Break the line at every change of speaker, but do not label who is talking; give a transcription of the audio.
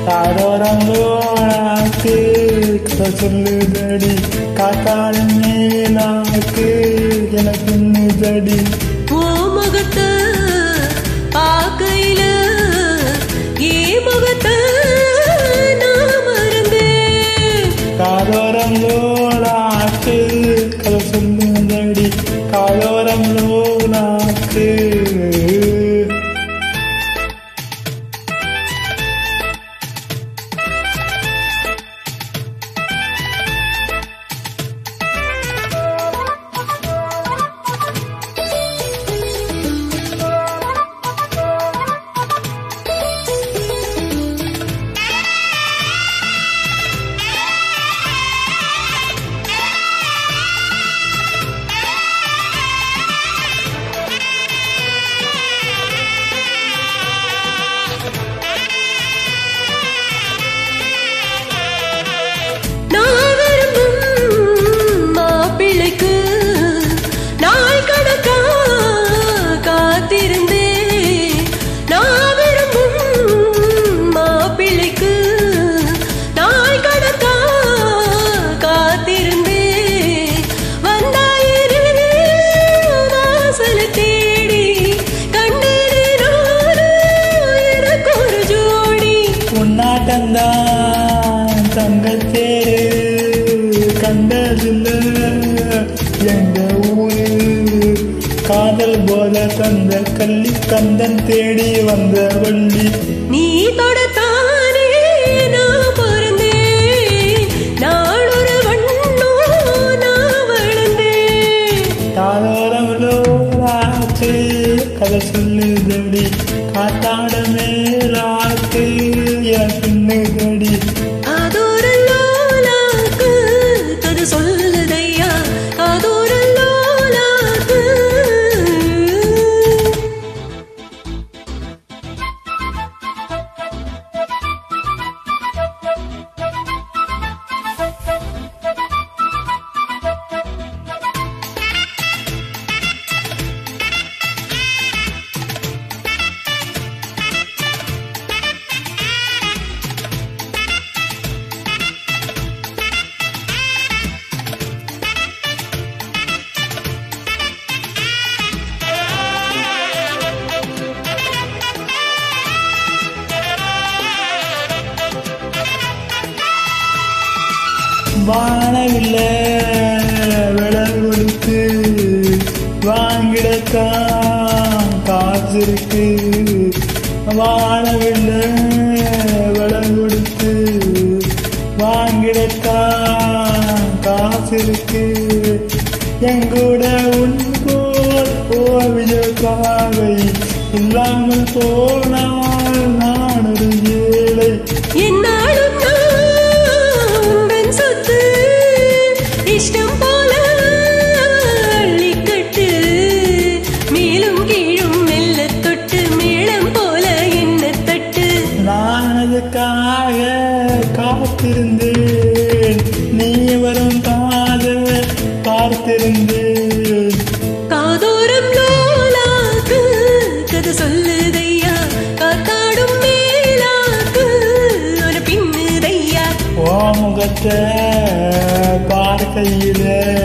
தாரோரங்கோனாக்கு கதை சொல்லுதடி காத்தாடும் மேலாக்கு எனக்கு இன்னுதடி
ஓ முகத்தை பார்க்கையில ஏ முகத்தை நான் மறந்தேன்
காதோரம் லோனாக்கு கதை சொல்லுதடி காதோரம் லோனாக்கு
நான் விரும்பும் மாப்பிள்ளைக்கு நாள் கணக்கா காத்திருந்தேன் நான் விரும்பும் மாப்பிள்ளைக்கு நாள் கணக்கா காத்திருந்தேன் வந்தாயிரு வாசலை தேடி கண்டது நானும் எனக்கு ஒரு ஜோடி
உன்னாட்டந்தான் தங்கத்தேரு கண்டதில்ல எங்க ஊரு காதல் போல தந்த கள்ளி கந்தன் தேடி வந்த வள்ளி
நீ தொடத்தானே நான் பிறந்தேன் நாளொரு வண்ணோ நான் வளர்ந்தேன்
தாரோரம் லோராக்கு கதை சொல்லுதடி காத்தாட மேலாக்கு என் பின்னுதடி
காதோரல்லோலாக்கு கதை சொல்லுதையா காதோரல்லோலாக்கு
வானவில்ல விலை கொடுத்து வாங்கிடத்தான் காசு இருக்கு வானவில்ல விலை கொடுத்து வாங்கிடத்தான் காசு இருக்கு எங்கூட உன் போல் ஓவிய பாவை இல்லாமல் போனால் நான் ஒரு ஏழை
என்னாலும் நான் உந்தன் சொத்து இஷ்டம் போல அள்ளிக்கட்டு மேலும் கீழும் மெல்ல தொட்டு மேளம் போல என்ன தட்டு
நான் அதுக்காக காத்திருந்தேன் நீ வரும் காத பார்த்திருந்தேன்
காதோரம் லோலாக்கு கதை சொல்லுதையா காத்தாடும் மேலாக்கு ஒரு பின்னுதையா
ஓ முகத்தை பார்க்கையிலே